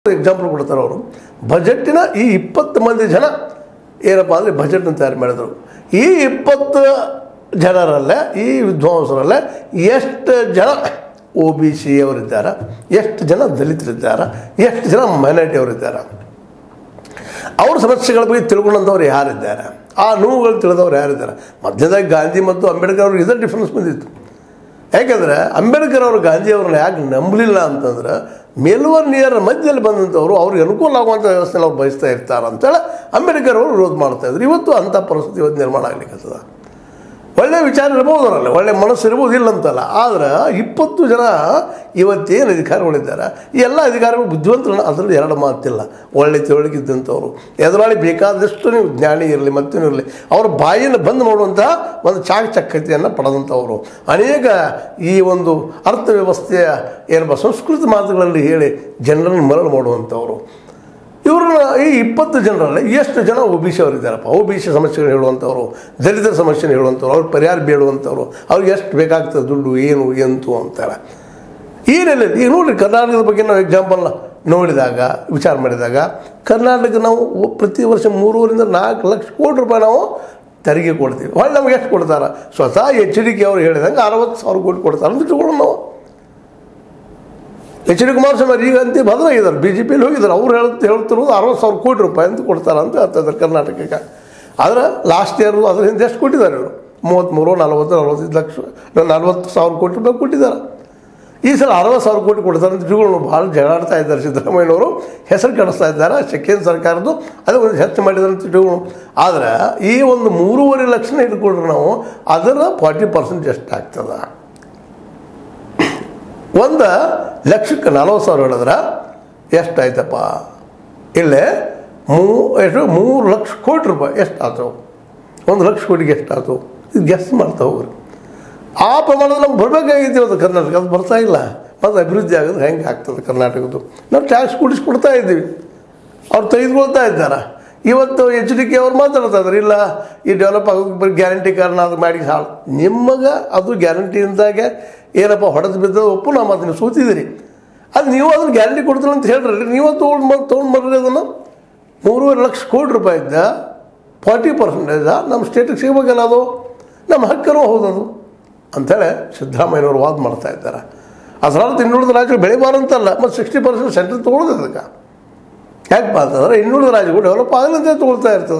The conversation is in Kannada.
ಎಕ್ಸಾಂಪಲ್ ಕೊಡ್ತಾರೆ ಅವರು ಬಜೆಟ್ಟಿನ ಈ ಇಪ್ಪತ್ತು ಮಂದಿ ಜನ ಏನಪ್ಪ ಅಂದರೆ ಬಜೆಟ್ನ ತಯಾರು ಮಾಡಿದರು ಈ ಇಪ್ಪತ್ತು ಜನರಲ್ಲೇ ಈ ವಿದ್ವಾಂಸರಲ್ಲೇ ಎಷ್ಟು ಜನ ಒ ಬಿ ಸಿ ಅವರಿದ್ದಾರೆ ಎಷ್ಟು ಜನ ದಲಿತರಿದ್ದಾರೆ ಎಷ್ಟು ಜನ ಮೈನಾರಿಟಿ ಅವರಿದ್ದಾರೆ ಅವ್ರ ಸಮಸ್ಯೆಗಳ ಬಗ್ಗೆ ತಿಳ್ಕೊಂಡಂಥವ್ರು ಯಾರಿದ್ದಾರೆ ಆ ನೋವುಗಳು ತಿಳಿದವ್ರು ಯಾರಿದ್ದಾರೆ ಮಧ್ಯದಾಗ ಗಾಂಧಿ ಮತ್ತು ಅಂಬೇಡ್ಕರ್ ಅವ್ರಿಗೆ ಇದೇ ಡಿಫ್ರೆನ್ಸ್ ಬಂದಿತ್ತು ಯಾಕೆಂದರೆ ಅಂಬೇಡ್ಕರ್ ಅವರು ಗಾಂಧಿ ಅವ್ರನ್ನ ಯಾಕೆ ನಂಬಲಿಲ್ಲ ಅಂತಂದ್ರೆ ಮೇಲ್ವರ್ಣೀಯರ ಮಧ್ಯದಲ್ಲಿ ಬಂದಂಥವ್ರು ಅವ್ರಿಗೆ ಅನುಕೂಲ ಆಗುವಂಥ ವ್ಯವಸ್ಥೆನ ಅವ್ರು ಬಯಸ್ತಾ ಇರ್ತಾರೆ ಅಂತೇಳಿ ಅಂಬೇಡ್ಕರ್ ಅವರು ವಿರೋಧ ಮಾಡ್ತಾ ಇದ್ರು ಇವತ್ತು ಅಂಥ ಪರಿಸ್ಥಿತಿ ಇವತ್ತು ನಿರ್ಮಾಣ ಆಗ್ಲಿಕ್ಕೆ ಒಳ್ಳೆ ವಿಚಾರ ಇರ್ಬೋದು ಅವರಲ್ಲಿ ಒಳ್ಳೆ ಮನಸ್ಸು ಇರ್ಬೋದು ಇಲ್ಲ ಅಂತಲ್ಲ ಆದ್ರೆ ಇಪ್ಪತ್ತು ಜನ ಇವತ್ತೇನು ಅಧಿಕಾರಿಗಳಿದ್ದಾರೆ ಈ ಎಲ್ಲ ಅಧಿಕಾರಿಗಳು ಬುದ್ಧಿವಂತರು ಅದರಲ್ಲಿ ಎರಡು ಮಾತಿಲ್ಲ ಒಳ್ಳೆ ತಿಳುವಳಿಕೆ ಇದ್ದಂಥವ್ರು ಎದುರಾಳಿ ಬೇಕಾದಷ್ಟು ನೀವು ಜ್ಞಾನಿ ಇರಲಿ ಮತ್ತೇನು ಇರಲಿ ಅವ್ರ ಬಾಯಿಯನ್ನು ಬಂದ್ ಮಾಡುವಂಥ ಒಂದು ಚಾಕಚಕ್ಯತೆಯನ್ನು ಪಡೆದಂಥವರು ಅನೇಕ ಈ ಒಂದು ಅರ್ಥವ್ಯವಸ್ಥೆಯ ಏನಪ್ಪ ಸಂಸ್ಕೃತ ಮಾತುಗಳಲ್ಲಿ ಹೇಳಿ ಜನರನ್ನು ಮರಳು ಮಾಡುವಂಥವ್ರು ಇವ್ರನ್ನ ಈ ಇಪ್ಪತ್ತು ಜನರಲ್ಲಿ ಎಷ್ಟು ಜನ ಒ ಬಿ ಸಿ ಅವರಿದ್ದಾರಪ್ಪ ಒ ಬಿ ಸಿ ಸಮಸ್ಯೆಗಳು ಹೇಳುವಂಥವ್ರು ದಲಿತರ ಸಮಸ್ಯೆನ ಹೇಳುವಂಥವ್ರು ಅವ್ರ ಪರಿಹಾರ ಬೇಡುವಂಥವ್ರು ಅವ್ರಿಗೆ ಎಷ್ಟು ಬೇಕಾಗ್ತದೆ ದುಡ್ಡು ಏನು ಎಂತು ಅಂತಾರೆ ಈ ನೆಲೆಯಲ್ಲಿ ಈಗ ನೋಡಿರಿ ಕರ್ನಾಟಕದ ಬಗ್ಗೆ ನಾವು ಎಕ್ಸಾಂಪಲ್ ನೋಡಿದಾಗ ವಿಚಾರ ಮಾಡಿದಾಗ ಕರ್ನಾಟಕ ನಾವು ಒ- ಪ್ರತಿ ವರ್ಷ ಮೂರುವರಿಂದ ನಾಲ್ಕು ಲಕ್ಷ ಕೋಟಿ ರೂಪಾಯಿ ನಾವು ತೆರಿಗೆ ಕೊಡ್ತೀವಿ ಹೊಳ್ಳಿ ನಮ್ಗೆ ಎಷ್ಟು ಕೊಡ್ತಾರೆ ಸ್ವತಃ ಎಚ್ ಡಿ ಕೆ ಅವ್ರು ಹೇಳಿದಂಗೆ ಅರವತ್ತು ಸಾವಿರ ಕೋಟಿ ಕೊಡ್ತಾರೆ ಅಂತ ಇಟ್ಕೊಳ್ಳೋಣ ನಾವು ಎಚ್ ಡಿ ಕುಮಾರಸ್ವಾಮಿ ಈಗ ಅಂತ ಬದಲಾಗಿದ್ದಾರೆ ಬಿ ಜೆ ಪಿಯಲ್ಲಿ ಹೋಗಿದ್ದಾರೆ ಅವ್ರು ಹೇಳ್ತ ಹೇಳ್ತಿರೋದು ಅರವತ್ತು ಸಾವಿರ ಕೋಟಿ ರೂಪಾಯಿ ಅಂತ ಕೊಡ್ತಾರೆ ಅಂತ ಹೇಳ್ತಾ ಇದ್ದಾರೆ ಕರ್ನಾಟಕಕ್ಕೆ ಆದರೆ ಲಾಸ್ಟ್ ಇಯರ್ ಅದ್ರ ಹಿಂದೆ ಎಷ್ಟು ಕೊಟ್ಟಿದ್ದಾರೆ ಇವರು ಮೂವತ್ತ್ಮೂರು ನಲವತ್ತು ನಲವತ್ತೈದು ಲಕ್ಷ ನಲ್ವತ್ತು ಸಾವಿರ ಕೋಟಿ ರೂಪಾಯಿ ಕೊಟ್ಟಿದ್ದಾರೆ ಈ ಸಲ ಅರವತ್ತು ಸಾವಿರ ಕೋಟಿ ಕೊಡ್ತಾರೆ ಅಂತ ಇಟ್ಕೊಂಡು ಭಾಳ ಜಗಳಾಡ್ತಾ ಇದ್ದಾರೆ ಸಿದ್ದರಾಮಯ್ಯನವರು ಹೆಸರು ಕೆಡಿಸ್ತಾ ಇದ್ದಾರೆ ಸೆಕೆಂಡ್ ಸರ್ಕಾರದ್ದು ಅದು ಒಂದು ಹೆಚ್ಚು ಮಾಡಿದ್ದಾರೆ ಅಂತ ಇಟ್ಕೊಂಡು ಆದರೆ ಈ ಒಂದು ಮೂರುವರೆ ಲಕ್ಷನ ಹಿಡ್ಕೊಂಡ್ರೆ ನಾವು ಅದರ ಫಾರ್ಟಿ ಪರ್ಸೆಂಟ್ ಎಷ್ಟು ಆಗ್ತದೆ ಒಂದು ಲಕ್ಷಕ್ಕೆ ನಲ್ವತ್ತು ಸಾವಿರ ಹೇಳಿದ್ರೆ ಎಷ್ಟಾಯ್ತಪ್ಪ ಇಲ್ಲೇ ಮೂ ಎಷ್ಟು ಮೂರು ಲಕ್ಷ ಕೋಟಿ ರೂಪಾಯಿ ಎಷ್ಟಾಯ್ತು ಒಂದು ಲಕ್ಷ ಕೋಟಿಗೆ ಎಷ್ಟಾಯ್ತು ಇದು ಗೆಸ್ ಮಾಡ್ತಾ ಹೋಗ್ರಿ ಆ ಪ್ರಮಾಣದಲ್ಲಿ ನಮ್ಗೆ ಬರಬೇಕಾಗಿತ್ತು ಇವತ್ತು ಕರ್ನಾಟಕ ಅದು ಬರ್ತಾ ಇಲ್ಲ ಮತ್ತು ಅಭಿವೃದ್ಧಿ ಆಗೋದು ಹೆಂಗೆ ಆಗ್ತದೆ ಕರ್ನಾಟಕದ್ದು ನಾವು ಟ್ಯಾಕ್ಸ್ ಕೊಡಿಸ್ಕೊಡ್ತಾ ಇದ್ದೀವಿ ಅವ್ರು ತೆಗೆದುಕೊಳ್ತಾ ಇದ್ದಾರೆ ಇವತ್ತು ಎಚ್ ಡಿ ಕೆ ಅವ್ರು ಮಾತಾಡ್ತಾ ಇದ್ದಾರೆ ಇಲ್ಲ ಈ ಡೆವಲಪ್ ಆಗೋದು ಬರೀ ಗ್ಯಾರಂಟಿ ಕಾರಣ ಅದು ಮಾಡಿ ಹಾಳು ನಿಮಗೆ ಅದು ಗ್ಯಾರಂಟಿಯಿಂದಾಗೆ ಏನಪ್ಪ ಹೊಡೆದು ಬಿದ್ದದ ಒಪ್ಪು ನಾವು ಅದನ್ನು ಸೂತಿದ್ದೀರಿ ಅದು ನೀವು ಅದನ್ನು ಗ್ಯಾರಂಟಿ ಕೊಡ್ತೀರ ಅಂತ ಹೇಳ್ರಿ ನೀವು ತೊಗೊಂಡು ಬಂದು ತೊಗೊಂಡು ಬರ್ರಿ ಅದನ್ನು ಮೂರುವರೆ ಲಕ್ಷ ಕೋಟಿ ರೂಪಾಯಿ ಇದ್ದ ಫಾರ್ಟಿ ಪರ್ಸೆಂಟೇಜ ನಮ್ಮ ಸ್ಟೇಟಿಗೆ ಸಿಗಬೇಕಲ್ಲ ಅದು ನಮ್ಮ ಹಕ್ಕರೂ ಹೌದದು ಅಂಥೇಳಿ ಸಿದ್ದರಾಮಯ್ಯನವರು ವಾದ ಮಾಡ್ತಾ ಇದ್ದಾರೆ ಅದರರ್ಥ ಇನ್ನುಳಿದ ರಾಜ್ಯಗಳು ಬೆಳಿಬಾರಂತಲ್ಲ ಮತ್ತು ಸಿಕ್ಸ್ಟಿ ಪರ್ಸೆಂಟ್ ಸೆಂಟ್ರಲ್ ತೊಗೊಳ್ಳೋದು ಅದಕ್ಕೆ ಯಾಕಪ್ಪ ಅಂತಂದ್ರೆ ಇನ್ನುಳಿದ ರಾಜ್ಯಗಳು ಡೆವಲಪ್ ಆಗಲಂತೆ ತೊಗೊಳ್ತಾ ಇರ್ತದೆ